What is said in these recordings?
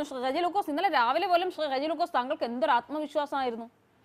ആയിരുന്നു ശ്രീ റജി ലൂക്കോസ് ഇന്നലെ രാവിലെ പോലും ശ്രീ റജി ലൂക്കോസ് താങ്കൾക്ക് എന്തൊരു ആത്മവിശ്വാസമായിരുന്നു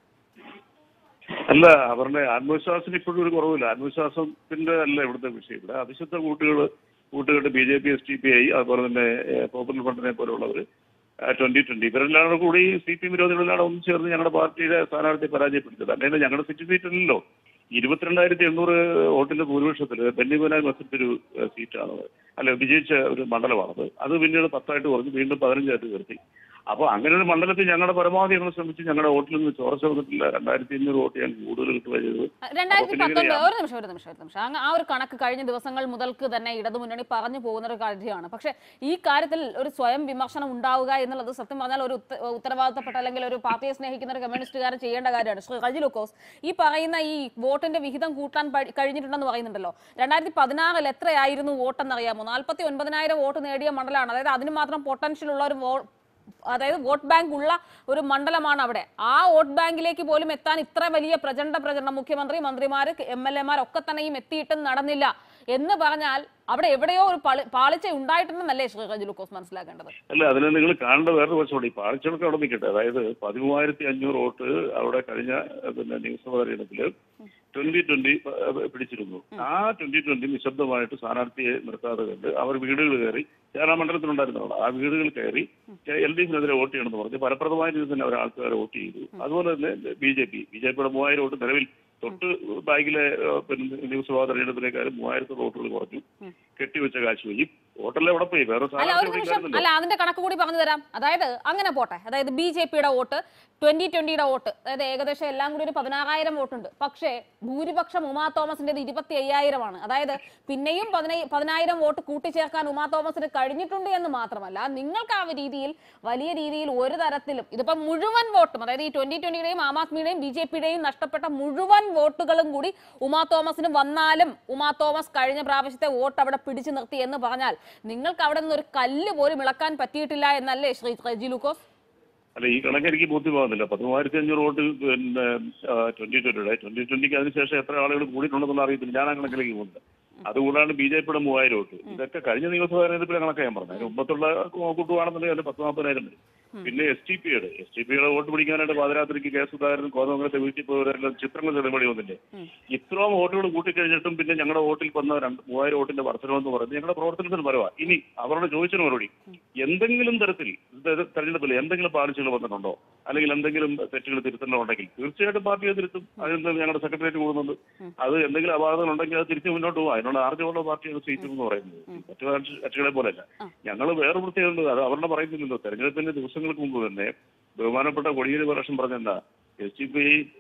അല്ല അവരുടെ ആത്മവിശ്വാസത്തിന് ഇപ്പോഴും ഒരു കുറവില്ല ആത്മവിശ്വാസത്തിന്റെ അല്ല ഇവിടുത്തെ വിഷയം ഇവിടെ അവിശുദ്ധ കൂട്ടുകൾ കൂട്ടുകെട്ട് B J P S D P I അതുപോലെ തന്നെ ഏഹ്, പോപ്പുലർ ഫ്രണ്ടിനെ പോലുള്ളവർ ട്വന്റി ട്വന്റി ഇവരെല്ലാം കൂടി സി പി വിരോധികളെല്ലാം ഒന്നും ചേർന്ന് ഞങ്ങളുടെ പാർട്ടിയുടെ സ്ഥാനാർത്ഥിയെ പരാജയപ്പെടുത്തിയത് അല്ലെങ്കിൽ ഞങ്ങളുടെ സിറ്റി സീറ്റിലല്ലോ ഇരുപത്തിരണ്ടായിരത്തി എണ്ണൂറ് വോട്ടിന്റെ ഭൂരിപക്ഷത്തിൽ ബെന്നിബനായി മത്സരിച്ചൊരു ഏഹ്, സീറ്റാണത് അല്ല വിജയിച്ച ഒരു മണ്ഡലമാണത് അത് പിന്നീട് പത്തായിട്ട് കുറഞ്ഞ് വീണ്ടും പതിനഞ്ചായിട്ട് ഉയർത്തി അപ്പോൾ അങ്ങനെ ഒരു മണ്ഡലത്തിൽ ഞങ്ങളുടെ പരമാവധി ഞങ്ങൾ ശ്രമിച്ച് ഞങ്ങളുടെ വോട്ടിൽ നിന്ന് ചോർച്ച വന്നിട്ടില്ല രണ്ടായിരത്തി അഞ്ഞൂറ് വോട്ട് ഞാൻ കൂടുതൽ കിട്ടുക ചെയ്തത് രണ്ടായിരത്തി പിന്നെ പത്തൊൻപത് ഇങ്ങനെയാ. ഒരു നിമിഷം ഒരു നിമിഷം ഒരു നിമിഷം അങ്ങ് ആ ഒരു കണക്ക് കഴിഞ്ഞ ദിവസങ്ങൾ മുതൽക്ക് തന്നെ ഇടതുമുന്നണി പറഞ്ഞു പോകുന്ന ഒരു കാര്യമാണ് പക്ഷേ ഈ കാര്യത്തിൽ ഒരു സ്വയം വിമർശനം ഉണ്ടാവുക എന്നുള്ളത് സത്യം പറഞ്ഞാൽ ഒരു ഉത്ത- ഉത്തരവാദിത്തപ്പെട്ട അല്ലെങ്കിൽ ഒരു പാർട്ടിയെ സ്നേഹിക്കുന്ന ഒരു കമ്മ്യൂണിസ്റ്റുകാരൻ ചെയ്യേണ്ട കാര്യമാണ് ശ്രീ റജി ലൂക്കോസ് ഈ പറയുന്ന ഈ വോട്ടിന്റെ വിഹിതം കൂട്ടാൻ പ- കഴിഞ്ഞിട്ടുണ്ടെന്ന് പറയുന്നുണ്ടല്ലോ രണ്ടായിരത്തി പതിനാറിൽ എത്രയായിരുന്നു വോട്ടെന്ന് അറിയാമോ നാൽപ്പത്തി ഒൻപതിനായിരം വോട്ട് നേടിയ മണ്ഡലമാണ് അതായത് അതിന് മാത്രം പൊട്ടൻഷ്യൽ ഉള്ള ഒരു വോ അതായത് വോട്ട് ബാങ്ക് ഉള്ള ഒരു മണ്ഡലമാണ് അവിടെ ആ വോട്ട് ബാങ്കിലേക്ക് പോലും എത്താൻ ഇത്ര വലിയ പ്രചണ്ഡ പ്രചരണം മുഖ്യമന്ത്രി മന്ത്രിമാര് എം എൽ എമാരൊക്കെ തന്നെയും എത്തിയിട്ടും നടന്നില്ല എന്ന് പറഞ്ഞാൽ അവിടെ എവിടെയോ ഒരു പളി- പാളിച്ച ഉണ്ടായിട്ടുണ്ടെന്നല്ലേ ശ്രീ റജി ലൂക്കോസ് മനസ്സിലാക്കേണ്ടത് അല്ല അതിന് നിങ്ങൾ കാണേണ്ട വേറൊരു വശമുണ്ട് ഈ പാഴ്ചകളൊക്കെ അവിടെ നിൽക്കട്ടെ അതായത് പതിമൂവായിരത്തി അഞ്ഞൂറ് വോട്ട് അവിടെ കഴിഞ്ഞ ഏഹ്, പിന്നെ നിയമസഭാ തെരഞ്ഞെടുപ്പിൽ ട്വന്റി ട്വന്റി പിടിച്ചിരുന്നു ആ ട്വന്റി ട്വന്റി നിശബ്ദമായിട്ട് സ്ഥാനാർത്ഥിയെ നിർത്താതെ കണ്ട് അവർ വീടുകൾ കയറി കേരള മണ്ഡലത്തിലുണ്ടായിരുന്നതാണ് ആ വീടുകൾ കയറി എൽ ഡി എഫിനെതിരെ വോട്ട് ചെയ്യണമെന്ന് പറഞ്ഞ് ഫലപ്രദമായ രീതിയിൽ തന്നെ അവർ ആൾക്കാർ വോട്ട് ചെയ്തു അതുപോലെ തന്നെ B J P B J പിയുടെ മൂവായിരം വോട്ട് നിലവിൽ തൊട്ട് ബാങ്കിലെ ഏഹ്, പിന്നെ നിയമസഭാ തെരഞ്ഞെടുപ്പിനേക്കാളും മൂവായിരത്തി വോട്ടുകൾ കുറഞ്ഞു കെട്ടിവെച്ച കാശ് പോയി ഈ വോട്ടെല്ലാം എവിടെ പോയി വേറെ അല്ല സ്ഥാനാർത്ഥി ഒരു ഇവിടെ നിമിഷം ഇല്ലായിരുന്നല്ലോ. അല്ല അതിന്റെ കണക്ക് കൂടി പറഞ്ഞു തരാം അതായത് അങ്ങനെ പോട്ടെ അതായത് ബി ജെ പിയുടെ വോട്ട് ട്വന്റി ട്വന്റിയുടെ വോട്ട് അതായത് ഏകദേശം എല്ലാം കൂടി ഒരു പതിനാറായിരം വോട്ടുണ്ട് പക്ഷേ ഭൂരിപക്ഷം ഉമാ തോമസിന്റേത് ഇരുപത്തി അയ്യായിരമാണ് അതായത് പിന്നെയും പതിനൈ- പതിനായിരം വോട്ട് കൂട്ടിച്ചേർക്കാൻ ഉമാ തോമസിന് കഴിഞ്ഞിട്ടുണ്ട് എന്ന് മാത്രമല്ല നിങ്ങൾക്ക് ആ രീതിയിൽ വലിയ രീതിയിൽ ഒരു തരത്തിലും ഇതിപ്പോ മുഴുവൻ വോട്ടും അതായത് ഈ ട്വന്റി ട്വന്റിയുടെയും ആം ആദ്മിയുടെയും ബി ജെ പിയുടെയും നഷ്ടപ്പെട്ട മുഴുവൻ വോട്ടുകളും കൂടി ഉമാ തോമസിന് വന്നാലും ഉമാ തോമസ് കഴിഞ്ഞ പ്രാവശ്യത്തെ വോട്ട് അവിടെ പിടിച്ചു നിർത്തി എന്ന് പറഞ്ഞാൽ നിങ്ങൾക്ക് അവിടെ നിന്ന് ഒരു കല്ല് പോലും ഇളക്കാൻ പറ്റിയിട്ടില്ല എന്നല്ലേ ശ്രീ റജി ലൂക്കോസ് അല്ല ഈ കണക്ക് എനിക്ക് ബോധ്യമാകുന്നില്ല പതിമൂവായിരത്തി അഞ്ഞൂറ് വോട്ട് പിന്നെ ട്വന്റി ട്വന്റിയുടെ ട്വന്റി ട്വന്റിക്ക് അതിനുശേഷം എത്ര ആളുകൾ കൂടിയിട്ടുണ്ടെന്നുള്ള അറിയത്തില്ല ഞാൻ ആ കണക്കിലേക്ക് പോകുന്നില്ല അതുകൂടാണ്ട് ബി ജെ പിയുടെ മൂവായിരം വോട്ട് ഇതൊക്കെ കഴിഞ്ഞ നിയമസഭാ തെരഞ്ഞെടുപ്പിലെ കണക്കാ ഞാൻ പറഞ്ഞത് അതിന് മുമ്പത്തുള്ള കൂട്ടുവാണെന്നുണ്ടെങ്കിൽ അതിന് പത്ത് നാൽപ്പതിനായിരം വരും പിന്നെ എസ് ടി പിയുടെ എസ് ടി പിയുടെ വോട്ട് പിടിക്കാനായിട്ട് പാതിരാത്രിക്ക് കെ സുധാകരൻ കോതമംഗലത്തെ വീട്ടിൽ പോയവരെല്ലാം ചിത്രങ്ങൾ തെളിമണി വന്നില്ലേ ഇത്രയും വോട്ടുകൾ കൂട്ടിക്കഴിഞ്ഞിട്ടും പിന്നെ ഞങ്ങളുടെ വോട്ടിൽ വന്ന രണ്ട് മൂവായിരം വോട്ടിന്റെ വർധനമെന്ന് പറയുന്നത് ഞങ്ങളുടെ പ്രവർത്തനത്തിന് പരവാ ഇനി അവരോട് ചോദിച്ചതിന് മറുപടി എന്തെങ്കിലും തരത്തിൽ ഇത് തെരഞ്ഞെടുപ്പിൽ എന്തെങ്കിലും പാളിച്ചകൾ വന്നിട്ടുണ്ടോ അല്ലെങ്കിൽ എന്തെങ്കിലും തെറ്റുകൾ തിരുത്തലുണ്ടെങ്കിൽ തീർച്ചയായിട്ടും പാർട്ടി അത് തിരുത്തും അതിന് ഞങ്ങളുടെ സെക്രട്ടേറിയറ്റ് കൂടുന്നുണ്ട് അത് എന്തെങ്കിലും അപാകതകൾ ഉണ്ടെങ്കിൽ അത് തിരിച്ചു മുന്നോട്ട് പോകും അതിനുള്ള ആർജമുള്ള പാർട്ടിയാണ് സീറ്റ് എന്ന് പറയുന്നത് മറ്റു കക്ഷി- കക്ഷികളെ പോലെയല്ല ഞങ്ങൾ വേറെ പ്രത്യേകത അത് അവരുടെ പറയുന്നില്ലല്ലോ തെരഞ്ഞെടുപ്പിന്റെ ദിവസങ്ങൾക്ക് മുമ്പ് തന്നെ ബഹുമാനപ്പെട്ട കൊടിയേരി പ്രശ്നം പറഞ്ഞെന്താ S D P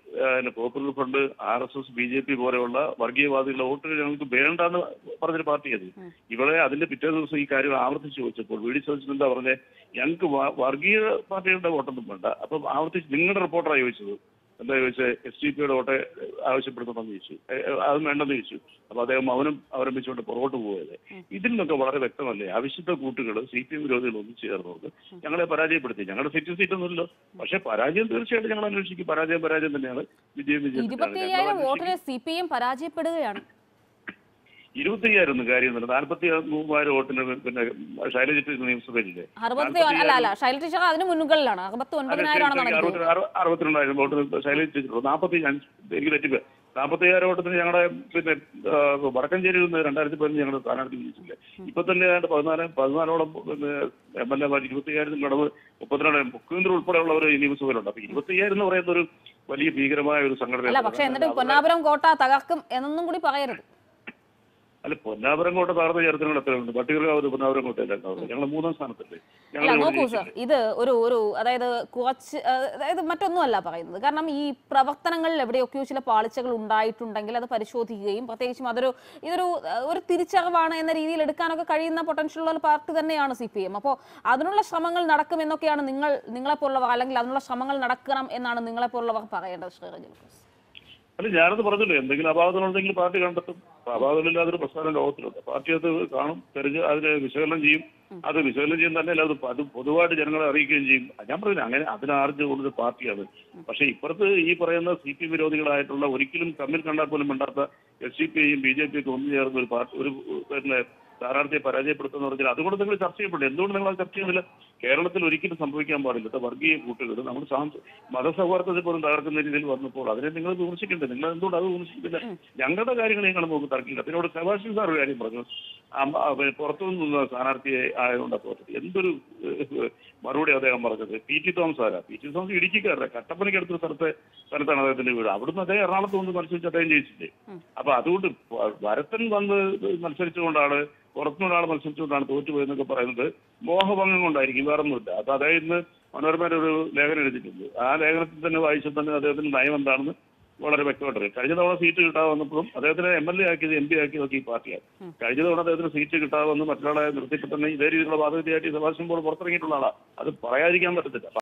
I popular front R S S B J P പോലെയുള്ള വർഗീയവാദികളുടെ വോട്ടുകൾ ഞങ്ങൾക്ക് വേണ്ടെന്ന് പറഞ്ഞൊരു പാർട്ടി അത് ഇവിടെ അതിന്റെ പിറ്റേ ദിവസം ഈ കാര്യം ആവർത്തിച്ച് ചോദിച്ചപ്പോൾ വി ഡി സതീശൻ എന്താ പറഞ്ഞേ ഞങ്ങൾക്ക് വ- വർഗീയ പാർട്ടികളുടെ വോട്ടൊന്നും വേണ്ട അപ്പം ആവർത്തിച്ച് നിങ്ങളുടെ റിപ്പോർട്ടറാണ് ചോദിച്ചത് എന്താ ചോദിച്ചത് എസ് ഡി പിയുടെ വോട്ട് ആവശ്യപ്പെടുത്തണമെന്ന് ചോദിച്ചു ഏ, ഏ, അതും വേണ്ടെന്ന് ചോദിച്ചു അപ്പൊ അദ്ദേഹം മൗനം അവലംബിച്ചുകൊണ്ട് പുറകോട്ട് പോയത് ഇതിൽ നിന്നൊക്കെ വളരെ വ്യക്തമല്ലേ അവിശുദ്ധ കൂട്ടുകൾ സി പി എം വിരോധികൾ ഒന്നും ചേർന്നുകൊണ്ട് ഞങ്ങളെ പരാജയപ്പെടുത്തി ഞങ്ങളുടെ സീറ്റ് സീറ്റൊന്നുമില്ലോ പക്ഷേ പരാജയം തീർച്ചയായിട്ടും ഞങ്ങൾ അന്വേഷിക്കും പരാജയം പരാജയം തന്നെയാണ് വിജയം വിജയം ഇരുപത്തി തന്നെയാണ്. അയ്യായിരം ഞങ്ങൾ വോട്ടിന് സി പി എം പരാജയപ്പെടുകയാണ് ഇരുപത്തി അയ്യായിരം ഒന്നും കാര്യമൊന്നുമില്ല നാൽപ്പത്തി മൂവായിരം വോട്ടിന് പിന്നെ ശൈലജ നിയമസഭയില്ലേ അറുപത്തി ഒ- അല്ല അല്ല ശൈല ടീച്ചർ അതിന് മുന്നുകളിലാണ് അറുപത്തി ഒൻപതിനായിരമാണെന്നാണ് എനിക്ക് തോന്നുന്നത്. അറുപത്തി അറുപത്തിരണ്ടായിരം വോട്ട് ശൈലജ ടീച്ചർ നാൽപ്പത്തി ഞാൻ എനിക്ക് തെറ്റിപ്പോ നാൽപ്പത്തി അയ്യായിരം വോട്ടത്തിന് ഞങ്ങളുടെ പിന്നെ ആ, വടക്കഞ്ചേരിയിൽ നിന്ന് രണ്ടായിരത്തി പതിനഞ്ച് ഞങ്ങളുടെ സ്ഥാനാർത്ഥി ജയിച്ചില്ല ഇപ്പൊ തന്നെ ഏതാണ്ട് പതിനാല് പതിനാലോളം പിന്നെ എം എൽ എമാർ ഇരുപത്തി അയ്യായിരത്തിന് കടവ് മുപ്പത്തിരണ്ട് മുഖ്യമന്ത്രി ഉൾപ്പെടെയുള്ളവർ ഈ നിയമസഭയിലുണ്ട് അപ്പൊ ഇരുപത്തി അയ്യായിരം എന്ന് പറയുന്ന ഒരു വലിയ ഭീകരമായ ഒരു സംഘടന അല്ല പക്ഷെ എന്നിട്ട് പൊന്നാപുരം കോട്ട തകർക്കും എന്നൊന്നും കൂടി പറയരുത് അല്ല പൊന്നാപുരം കോട്ട താഴ്ന്ന ചേർത്തങ്ങൾ എത്രയുണ്ട് പട്ടികർക്കാവ് പൊന്നാപുരം കോട്ടയല്ല ഞങ്ങൾ മൂന്നാം സ്ഥാനത്തല്ലേ അല്ല ഞങ്ങൾ നോക്കൂ സർ ഇത് ഒരു ഒരു അതായത് കുറച്ച് ആ, അതായത് മറ്റൊന്നുമല്ല പറയുന്നത് കാരണം ഈ പ്രവർത്തനങ്ങളിൽ എവിടെയൊക്കെയോ ചില പാളിച്ചകൾ ഉണ്ടായിട്ടുണ്ടെങ്കിൽ അത് പരിശോധിക്കുകയും പ്രത്യേകിച്ചും അതൊരു ഇതൊരു ആ, ഒരു തിരിച്ചറിവാണ് എന്ന രീതിയിൽ എടുക്കാനൊക്കെ കഴിയുന്ന പൊട്ടൻഷ്യൽ ഉള്ള ഒരു പാർട്ടി തന്നെയാണ് സി പി എം അപ്പോൾ അതിനുള്ള ശ്രമങ്ങൾ നടക്കും എന്നൊക്കെയാണ് നിങ്ങൾ നിങ്ങളെപ്പോലുള്ളവർ അല്ലെങ്കിൽ അതിനുള്ള ശ്രമങ്ങൾ നടക്കണം എന്നാണ് നിങ്ങളെപ്പോലുള്ളവർ പറയേണ്ടത് ശ്രീ റജി ലൂക്കോസ് അല്ല ഞാനത് പറഞ്ഞല്ലോ എന്തെങ്കിലും അപാകതകളുണ്ടെങ്കിൽ പാർട്ടി കണ്ടെത്തും അപ്പൊ അപാകതമില്ലാതൊരു പ്രസ്ഥാനം ലോകത്തിലുണ്ട് പാർട്ടി അത് കാണും തെരഞ്ഞ് അതിനെ വിശകലനം ചെയ്യും അത് വിശകലനം ചെയ്യും തന്നെ അത് അത് പൊതുവായിട്ട് ജനങ്ങളെ അറിയിക്കുകയും ചെയ്യും ഞാൻ പറഞ്ഞില്ല അങ്ങനെ അതിനാർജ് കൂടുതൽ പാർട്ടിയാണ് പക്ഷേ ഇപ്പുറത്ത് ഈ പറയുന്ന സി പി വിരോധികളായിട്ടുള്ള ഒരിക്കലും തമ്മിൽ കണ്ടാൽ പോലും വേണ്ടാത്ത എസ് സി പി ഐയും ബി ജെ പി ഒക്കെ ഒന്നു ചേർന്ന് ഒരു പാർട്ടി ഒരു പിന്നെ സ്ഥാനാർത്ഥിയെ പരാജയപ്പെടുത്തുന്ന പറഞ്ഞാൽ അതുകൊണ്ട് നിങ്ങൾ ചർച്ച ചെയ്യപ്പെട്ടു എന്തുകൊണ്ട് നിങ്ങൾ അത് ചർച്ച ചെയ്യുന്നില്ല കേരളത്തിൽ ഒരിക്കലും സംഭവിക്കാൻ പാടില്ല ഇത് വർഗീയ കൂട്ടുകേട് നമ്മൾ സാം- മതസൗഹാർദ്ദത്തെ പോലും തകർക്കുന്ന രീതിയിൽ വന്നപ്പോൾ അതിനെ നിങ്ങൾ വിമർശിക്കണ്ടേ നിങ്ങൾ എന്തുകൊണ്ട് അത് വിമർശിക്കുന്നില്ല ഞങ്ങളുടെ കാര്യങ്ങൾ ഞങ്ങൾ നോക്കി തർക്കില്ല പിന്നോട് സെബാസ്റ്റ്യൻ സാർ ഒരു കാര്യം പറഞ്ഞു അമ്മ- ആ, പിന്നെ പുറത്തുനിന്ന് നിന്ന സ്ഥാനാർത്ഥിയെ ആയതുകൊണ്ട് തോറ്റത് എന്തൊരു ഏഹ്, മറുപടി അദ്ദേഹം പറഞ്ഞത് പി ടി തോമസ് ആരാ പി ടി തോമസ് ഇടുക്കിക്കാരല്ല കട്ടപ്പനയ്ക്ക് അടുത്തൊരു സ്ഥലത്തെ സ്ഥലത്താണ് അദ്ദേഹത്തിന്റെ വീട് അവിടുന്ന് അദ്ദേഹം എറണാകുളത്ത് വന്ന് മത്സരിച്ച് അദ്ദേഹം ജയിച്ചില്ലേ അപ്പൊ അതുകൊണ്ട് വ- വരത്തൻ വന്ന് മത്സരിച്ചുകൊണ്ടാണ് പുറത്തുനിന്നൊരാൾ മത്സരിച്ചുകൊണ്ടാണ് തോറ്റുപോയെന്നൊക്കെ പറയുന്നത് മോഹഭംഗം കൊണ്ടായിരിക്കും വേറെ ഒന്നുമില്ല അപ്പൊ അദ്ദേഹം ഇന്ന് മനോരമയുടെ ഒരു ലേഖനം എഴുതിയിട്ടുണ്ട് ആ ലേഖനത്തിൽ തന്നെ വായിച്ചാൽ തന്നെ അദ്ദേഹത്തിന്റെ നയം എന്താണെന്ന് വളരെ വ്യക്തമായിട്ട് അറിയാം കഴിഞ്ഞ തവണ സീറ്റ് കിട്ടാതെ വന്നപ്പോഴും അദ്ദേഹത്തിന് എം എൽ എ ആക്കിയത് എം പി ആക്കിയതൊക്കെ ഈ പാർട്ടിയാണ് കഴിഞ്ഞ തവണ അദ്ദേഹത്തിന് സീറ്റ് കിട്ടാതെ വന്ന് മറ്റൊരാളെ നിർത്തിയിട്ട് തന്നെ ഇതേ രീതിയിലുള്ള വാദഗതിയായിട്ട് സെബാസ്റ്റ്യൻ പോൾ പുറത്തിറങ്ങിയിട്ടുള്ള ആളാണ് അത് പറയാതിരിക്കാൻ പറ്റത്തില്ല